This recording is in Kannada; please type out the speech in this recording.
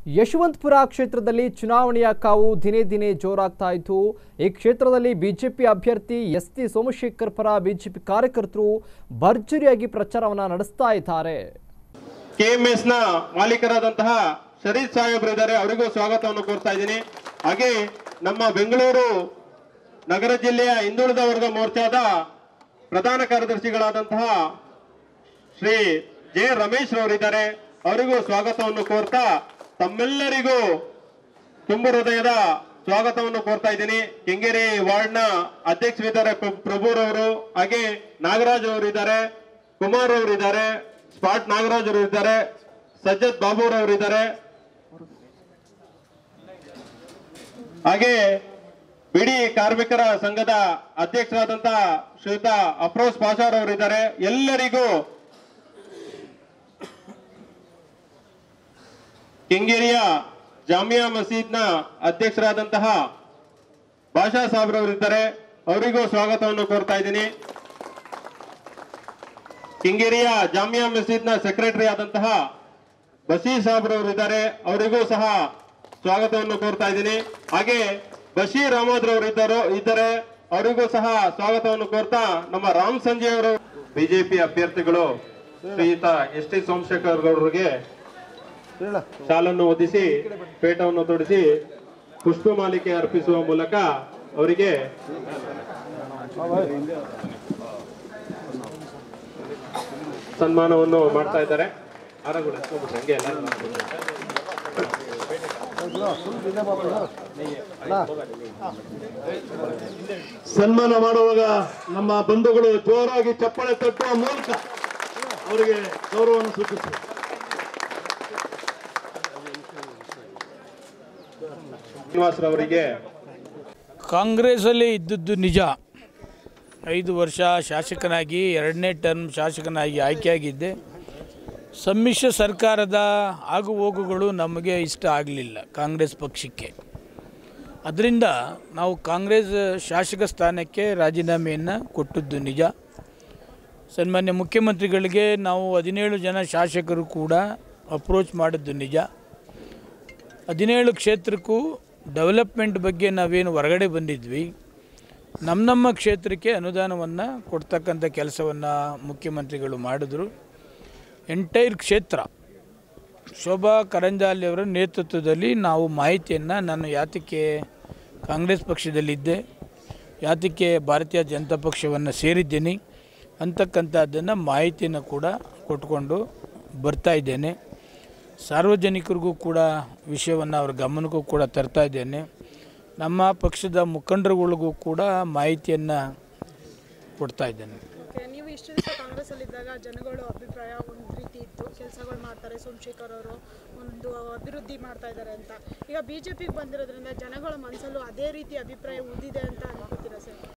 ಯಶವಂತಪುರ ಕ್ಷೇತ್ರದಲ್ಲಿ ಚುನಾವಣೆಯ ಕಾವು ದಿನೇ ದಿನೇ ಜೋರಾಗ್ತಾ ಇತ್ತು ಈ ಕ್ಷೇತ್ರದಲ್ಲಿ ಬಿಜೆಪಿ ಅಭ್ಯರ್ಥಿ ಎಸ್ ಟಿ ಸೋಮಶೇಖರ್ ಪರ ಬಿಜೆಪಿ ಕಾರ್ಯಕರ್ತರು ಭರ್ಜರಿಯಾಗಿ ಪ್ರಚಾರವನ್ನ ನಡೆಸ್ತಾ ಇದ್ದಾರೆ ಕೆಎಂಎಸ್ ನ ಮಾಲೀಕರಾದಂತಹ ಶರೀಫ್ ಸಾಹೇಬ್ರು ಇದ್ದಾರೆ ಅವರಿಗೂ ಸ್ವಾಗತವನ್ನು ಕೋರ್ತಾ ಇದ್ದೀನಿ ಹಾಗೆ ನಮ್ಮ ಬೆಂಗಳೂರು ನಗರ ಜಿಲ್ಲೆಯ ಹಿಂದುಳಿದ ವರ್ಗ ಮೋರ್ಚಾದ ಪ್ರಧಾನ ಕಾರ್ಯದರ್ಶಿಗಳಾದಂತಹ ಶ್ರೀ ಜೆ ರಮೇಶ್ ರವರಿದ್ದಾರೆ ಅವರಿಗೂ ಸ್ವಾಗತವನ್ನು ಕೋರ್ತಾ ತಮ್ಮೆಲ್ಲರಿಗೂ ತುಂಬು ಹೃದಯದ ಸ್ವಾಗತವನ್ನು ಕೋರ್ತಾ ಇದ್ದೀನಿ ಕೆಂಗೇರಿ ವಾರ್ಡ್ನ ಅಧ್ಯಕ್ಷರಿದ್ದಾರೆ ಪ್ರ- ಪ್ರಭುರವರು ಹಾಗೆ ನಾಗರಾಜ್ ಅವರು ಇದ್ದಾರೆ ಕುಮಾರ್ ಅವರು ಇದ್ದಾರೆ ಸ್ಪಾಟ್ ನಾಗರಾಜ್ ಅವರು ಇದ್ದಾರೆ ಸಜ್ಜದ್ ಬಾಬುರವರು ಇದ್ದಾರೆ ಹಾಗೆ ಬಿಡಿ ಕಾರ್ಮಿಕರ ಸಂಘದ ಅಧ್ಯಕ್ಷರಾದಂತಹ ಶ್ರೀಯುತ ಅಫ್ರೋಜ್ ಪಾಷಾರ್ ಅವರು ಇದ್ದಾರೆ ಎಲ್ಲರಿಗೂ ಕೆಂಗೇರಿಯ ಜಾಮಿಯಾ ಮಸೀದ್ನ ಅಧ್ಯಕ್ಷರಾದಂತಹ ಭಾಷಾ ಸಾಬ್ರವರು ಇದ್ದಾರೆ ಅವರಿಗೂ ಸ್ವಾಗತವನ್ನು ಕೋರ್ತಾ ಇದ್ದೀನಿ ಕೆಂಗೇರಿಯ ಜಾಮಿಯಾ ಮಸೀದ್ನ ಸೆಕ್ರೆಟರಿ ಆದಂತಹ ಬಶೀರ್ ಸಾಬ್ರವರು ಇದ್ದಾರೆ ಅವರಿಗೂ ಸಹ ಸ್ವಾಗತವನ್ನು ಕೋರ್ತಾ ಇದ್ದೀನಿ ಹಾಗೆ ಬಶೀರ್ ಅಹಮದ್ ರವರು ಇದ್ದರು ಇದ್ದಾರೆ ಅವರಿಗೂ ಸಹ ಸ್ವಾಗತವನ್ನು ಕೋರ್ತಾ ನಮ್ಮ ರಾಮ್ ಸಂಜಯ್ ಅವರು ಬಿಜೆಪಿ ಅಭ್ಯರ್ಥಿಗಳು ಶ್ರೀಯುತ ಎಸ್ ಟಿ ಸೋಮಶೇಖರ್ ಗೌಡರಿಗೆ ಶಾಲನ್ನು ಹೊದಿಸಿ ಪೇಟವನ್ನು ತೊಡಿಸಿ ಪುಷ್ಪ ಮಾಲಿಕೆ ಅರ್ಪಿಸುವ ಮೂಲಕ ಅವರಿಗೆ ಸನ್ಮಾನವನ್ನು ಮಾಡ್ತಾ ಇದ್ದಾರೆ ಆರಗಳು ಎತ್ಕೊಂಡ್ಬಿಟ್ರೆ ಹಂಗೆ ಎಲ್ಲ ಸನ್ಮಾನ ಮಾಡುವಾಗ ನಮ್ಮ ಬಂಧುಗಳು ಜೋರಾಗಿ ಚಪ್ಪಾಳೆ ತಟ್ಟುವ ಮೂಲಕ ಅವರಿಗೆ ಗೌರವವನ್ನು ಸೂಚಿಸಿ ಶ್ರೀನಿವಾಸರವರಿಗೆ ಕಾಂಗ್ರೆಸ್ಸಲ್ಲಿ ಇದ್ದದ್ದು ನಿಜ ಐದು ವರ್ಷ ಶಾಸಕನಾಗಿ ಎರಡನೇ ಟರ್ಮ್ ಶಾಸಕನಾಗಿ ಆಯ್ಕೆಯಾಗಿದ್ದೆ ಸಮ್ಮಿಶ್ರ ಸರ್ಕಾರದ ಆಗು ಹೋಗುಗಳು ನಮಗೆ ಇಷ್ಟ ಆಗಲಿಲ್ಲ ಕಾಂಗ್ರೆಸ್ ಪಕ್ಷಕ್ಕೆ ಅದರಿಂದ ನಾವು ಕಾಂಗ್ರೆಸ್ ಶಾಸಕ ಸ್ಥಾನಕ್ಕೆ ರಾಜೀನಾಮೆಯನ್ನು ಕೊಟ್ಟದ್ದು ನಿಜ ಸನ್ಮಾನ್ಯ ಮುಖ್ಯಮಂತ್ರಿಗಳಿಗೆ ನಾವು ಹದಿನೇಳು ಜನ ಶಾಸಕರು ಕೂಡ ಅಪ್ರೋಚ್ ಮಾಡಿದ್ದು ನಿಜ ಹದಿನೇಳು ಕ್ಷೇತ್ರಕ್ಕೂ ಡೆವಲಪ್ಮೆಂಟ್ ಬಗ್ಗೆ ನಾವೇನು ಹೊರಗಡೆ ಬಂದಿದ್ವಿ ನಮ್ಮ ನಮ್ಮ ಕ್ಷೇತ್ರಕ್ಕೆ ಅನುದಾನವನ್ನು ಕೊಡ್ತಕ್ಕಂಥ ಕೆಲಸವನ್ನು ಮುಖ್ಯಮಂತ್ರಿಗಳು ಮಾಡಿದ್ರು ಎಂಟೈರ್ ಕ್ಷೇತ್ರ ಶೋಭಾ ಕರಂಜಾಲಿ ಅವರ ನೇತೃತ್ವದಲ್ಲಿ ನಾವು ಮಾಹಿತಿಯನ್ನು ನಾನು ಯಾತಕ್ಕೆ ಕಾಂಗ್ರೆಸ್ ಪಕ್ಷದಲ್ಲಿದ್ದೆ ಯಾತಕ್ಕೆ ಭಾರತೀಯ ಜನತಾ ಪಕ್ಷವನ್ನು ಸೇರಿದ್ದೀನಿ ಅಂತಕ್ಕಂಥದ್ದನ್ನು ಮಾಹಿತಿಯನ್ನು ಕೂಡ ಕೊಟ್ಕೊಂಡು ಬರ್ತಾ ಇದ್ದೇನೆ ಸಾರ್ವಜನಿಕರಿಗೂ ಕೂಡ ವಿಷಯವನ್ನು ಅವ್ರ ಗಮನಕ್ಕೂ ಕೂಡ ತರ್ತಾ ಇದ್ದೇನೆ ನಮ್ಮ ಪಕ್ಷದ ಮುಖಂಡರುಗಳಿಗೂ ಕೂಡ ಮಾಹಿತಿಯನ್ನು ಕೊಡ್ತಾ ಇದ್ದೇನೆ ಓಕೆ ನೀವು ಇಷ್ಟು ದಿವಸ ಕಾಂಗ್ರೆಸ್ ಅಲ್ಲಿ ಇದ್ದಾಗ ಜನಗಳ ಅಭಿಪ್ರಾಯ ಒಂದು ರೀತಿ ಇತ್ತು ಕೆಲಸಗಳು ಮಾಡ್ತಾರೆ ಸೋಮಶೇಖರ್ ಅವರು ಒಂದು ಅಭಿವೃದ್ಧಿ ಮಾಡ್ತಾ ಇದ್ದಾರೆ ಅಂತ ಈಗ ಬಿಜೆಪಿಗೆ ಬಂದಿರೋದ್ರಿಂದ ಜನಗಳ ಮನಸ್ಸಲ್ಲೂ ಅದೇ ರೀತಿ ಅಭಿಪ್ರಾಯ ಉಳಿದಿದೆ ಅಂತ ಅನ್ಕೋತೀರಾ ಸರ್